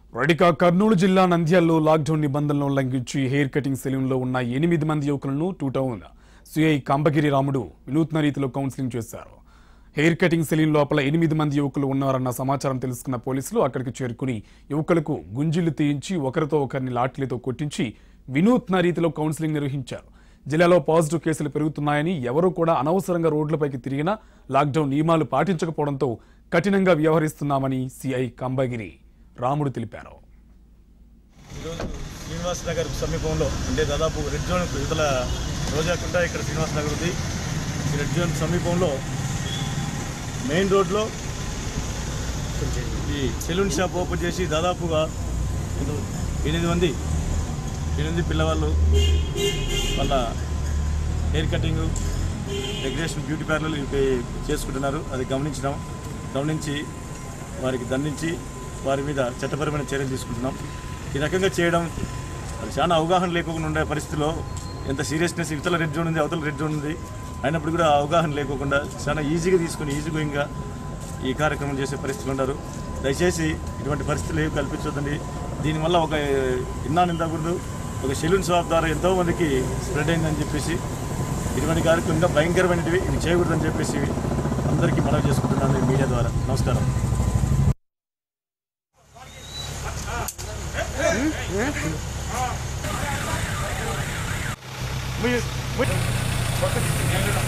రడిక కర్నూలు జిల్లా నంద్యాలలో లాక్డౌన్ నిబంధనలను ఉల్లంఘించి హెయిర్ కటింగ్ సెలూన్లో ఉన్న ఎనిమిది మంది యువకులను టూ టౌన్ సిఐ కంబగిరి రాముడు వినూత్న రీతిలో కౌన్సిలింగ్ చేశారు హెయిర్ కటింగ్ సెలూన్ లోపల ఎనిమిది మంది యువకులు ఉన్నారన్న సమాచారం తెలుసుకున్న పోలీసులు అక్కడికి చేరుకుని యువకులకు గుంజిళ్లు తీయించి ఒకరితో ఒకరిని లాఠీలతో కొట్టించి వినూత్న రీతిలో కౌన్సిలింగ్ నిర్వహించారు జిల్లాలో పాజిటివ్ కేసులు పెరుగుతున్నాయని ఎవరూ కూడా అనవసరంగా రోడ్లపైకి తిరిగినా లాక్డౌన్ నియమాలు పాటించకపోవడంతో కఠినంగా వ్యవహరిస్తున్నామని సిఐ కంబగిరి రాముడు తెలిపారు ఈరోజు శ్రీనివాస్ నగర్ సమీపంలో అంటే దాదాపు రెడ్ జోన్ ఇవతల రోజాకుండా ఇక్కడ శ్రీనివాస్ నగర్ ఉంది ఈ రెడ్ జోన్ సమీపంలో మెయిన్ రోడ్లో ఈ సెలూన్ షాప్ ఓపెన్ చేసి దాదాపుగా ఎంతో ఎనిమిది మంది ఎనిమిది పిల్లవాళ్ళు వాళ్ళ హెయిర్ కటింగ్ డెకరేషన్ బ్యూటీ పార్లర్లు ఇవి చేసుకుంటున్నారు అది గమనించినాం గమనించి వారికి దండించి వారి మీద చట్టపరమైన చర్యలు తీసుకుంటున్నాం ఈ రకంగా చేయడం అది చాలా అవగాహన లేకుండా ఉండే పరిస్థితిలో ఎంత సీరియస్నెస్ ఇవతల రెడ్ జోన్ ఉంది అవతల రెడ్ జోన్ ఉంది అయినప్పుడు కూడా అవగాహన లేకోకుండా చాలా ఈజీగా తీసుకుని ఈజీ గోయింగ్గా ఈ కార్యక్రమం చేసే పరిస్థితులు ఉన్నారు దయచేసి ఇటువంటి పరిస్థితులు ఏవి కల్పించొద్దండి దీనివల్ల ఒక ఇన్నా నిందకూడదు ఒక సెలూన్ షాప్ ద్వారా ఎంతో మందికి స్ప్రెడ్ అయిందని చెప్పేసి ఇటువంటి కార్యక్రమం ఇంకా భయంకరమైనవి ఇది చేయకూడదని చెప్పేసి అందరికీ మనవి చేసుకుంటున్నాను ఈ మీడియా ద్వారా నమస్కారం మీ- మీ-